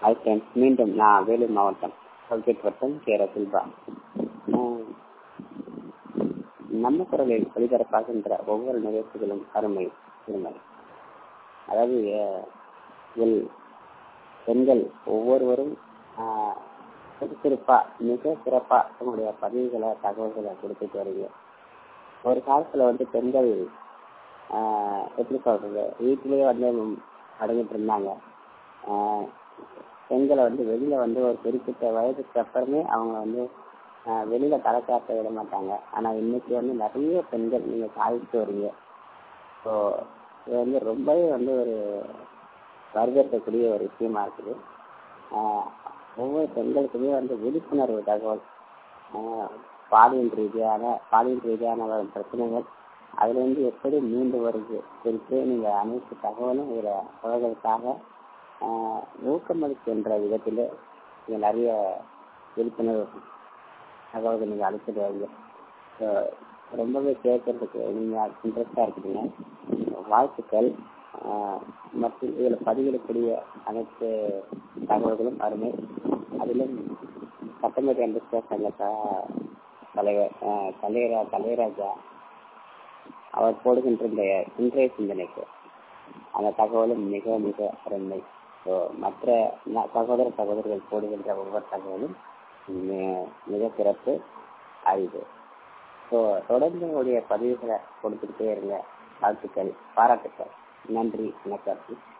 hi friends மீண்டும் நான் வேலூர் மாவட்டம் டோல்கேட் வட்டம் கே ரசில்பா நம்ம குரலில் ஒளிபரப்பாகின்ற ஒவ்வொரு நிகழ்ச்சிகளும் அருமை இருமை அதாவது அஹ், இதில் பெண்கள் ஒவ்வொருவரும் ஆஹ், சுறுசுறுப்பா மிக சிறப்பா தன்னுடைய பதிவுகளை தகவல்களை கொடுத்துட்டு வரீங்க ஒரு காலத்துல வந்து பெண்கள் ஆஹ், எப்படி சொல்றது வீட்டிலேயே வந்து அடங்கிட்டு இருந்தாங்க ஆஹ், பெண்களை வந்து வெளியில வந்து ஒரு குறிப்பிட்ட வயதுக்கு அப்புறமே அவங்க வந்து ஆஹ், வெளியில தலை காட்ட விட மாட்டாங்க ஆனா இன்னைக்கு வந்து நிறைய பெண்கள் நீங்க சாதிச்சு வரீங்க ஸோ இது வந்து ரொம்பவே வந்து ஒரு வரவேற்கக்கூடிய ஒரு விஷயமா இருக்குது ஆஹ், ஒவ்வொரு பெண்களுக்குமே வந்து விழிப்புணர்வு தகவல் ஆஹ், பாலியல் ரீதியான பாலியல் ரீதியான வரும் பிரச்சனைகள் அதுல இருந்து எப்படி மீண்டு வருது குறித்து நீங்க அனைத்து தகவலும் இதுல அவர்களுக்காக ஆஹ், ஊக்கமளிக்கின்ற விதத்தில் நீங்க நிறைய விழிப்புணர்வு தகவல்கள் நீங்க அளிச்சுட்டு வரீங்க So, ரொம்பவே கேட்கறதுக்கு நீங்க இன்ட்ரெஸ்டா இருக்குதுங்க வாழ்த்துக்கள் ஆஹ், மற்றும் இதுல பதிவிடக்கூடிய அனைத்து தகவல்களும் அருமை அதிலும் சட்டமன்ற அண்டர்ஸ்டாண்ட் சங்க த- தலைவர் ஆஹ், கலையரா கலையராஜா அவர் போடுகின்ற இந்த இன்றைய சிந்தனைக்கு அந்த தகவலும் மிக மிக அருமை ஸோ மற்ற ந- சகோதர சகோதரிகள் போடுகின்ற ஒவ்வொரு தகவலும் மி- மிக சிறப்பு அறிவு ஸோ தொடர்ந்து உங்களுடைய பதிவுகளை கொடுத்துக்கிட்டே இருங்க வாழ்த்துக்கள் பாராட்டுக்கள் நன்றி வணக்கம்